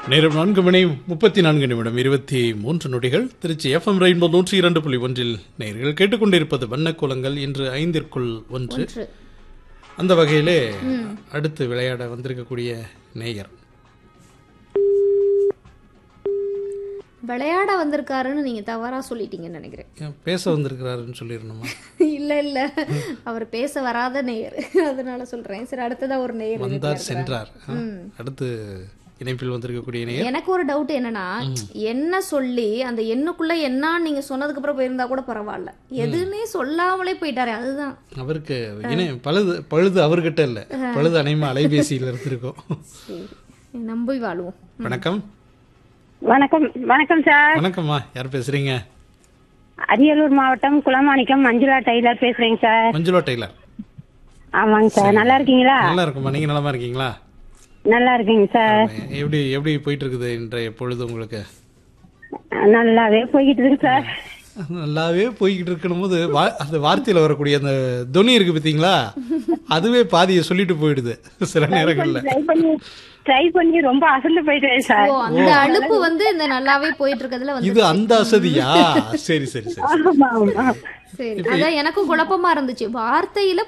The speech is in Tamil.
நேரம் நான்கு மணி முப்பத்தி நான்கு நிமிடம் இருபத்தி மூன்று நொடிகள் திருச்சி எஃப்எம் ரெயின்போ நூற்றி இரண்டு புள்ளி ஒன்றில் நேர்கள் கேட்டுக்கொண்டிருப்பது வண்ணக்குலங்கள் இன்று ஐந்திற்குள் ஒன்று ஒன்று அந்த வகையிலே அடுத்து விளையாட வந்திருக்கக்கூடிய நேயர் விளையாட வந்திருக்காருன்னு நீங்க தவறா சொல்லிட்டீங்கன்னு நினைக்கிறேன் ஏன் பேச வந்திருக்கிறாருன்னு சொல்லிடணுமா இல்ல இல்ல அவர் பேச வராத நேயர் அதனால சொல்றேன் சரி அடுத்ததா ஒரு நேயர் வந்தார் இருக்கிறார். சென்றார் ஆ, அடுத்து இணைப்பில் வந்திருக்கக்கூடிய நேயர் எனக்கு ஒரு டவுட் என்னன்னா என்ன சொல்லி அந்த எண்ணுக்குள்ள என்ன நீங்க சொன்னதுக்கு அப்புறம் போயிருந்தா கூட பரவாயில்ல எதுன்னே சொல்லாமலே போயிட்டாரு அதுதான் அவருக்கு இணை பழுது பழுது அவர்கிட்ட இல்ல பழுது அனைமா அலைபேசியில் இருந்திருக்கும் சரி நம்பி வாழுவோம் வணக்கம் வணக்கம் வணக்கம் சார் வணக்கம்மா யார் பேசுறீங்க அரியலூர் மாவட்டம் குளமாணிக்கம் மஞ்சுளா டெய்லர் பேசுறேங்க சார் மஞ்சுளா டெய்லர் ஆமாங்க சார் நல்லா இருக்கீங்களா நல்லா இருக்குமா நீங்க நலமா இருக்கீங்களா நல்லா இருக்கீங்க சார் எப்படி எப்படி போயிட்டு இருக்குது இன்றைய பொழுது உங்களுக்கு நல்லாவே போய்கிட்டு இருக்கு சார் நல்லாவே போய்கிட்டு இருக்கணும் போது வா- அந்த வார்த்தையில வரக்கூடிய அந்த துணி இருக்கு பார்த்தீங்களா அதுவே பாதியை சொல்லிட்டு போயிடுது சில நேரங்கள்ல ட்ரை பண்ணி ட்ரை பண்ணி ரொம்ப அசந்து போயிட்டேன் சார் ஓ அந்த அலுப்பு வந்து இந்த நல்லாவே போயிட்டு இருக்கிறதுல வந்து இது அந்த அசதியா சரி சரி சரி ஆமா ஆமா சரி அதான் எனக்கும் குழப்பமா இருந்துச்சு வார்த்தையில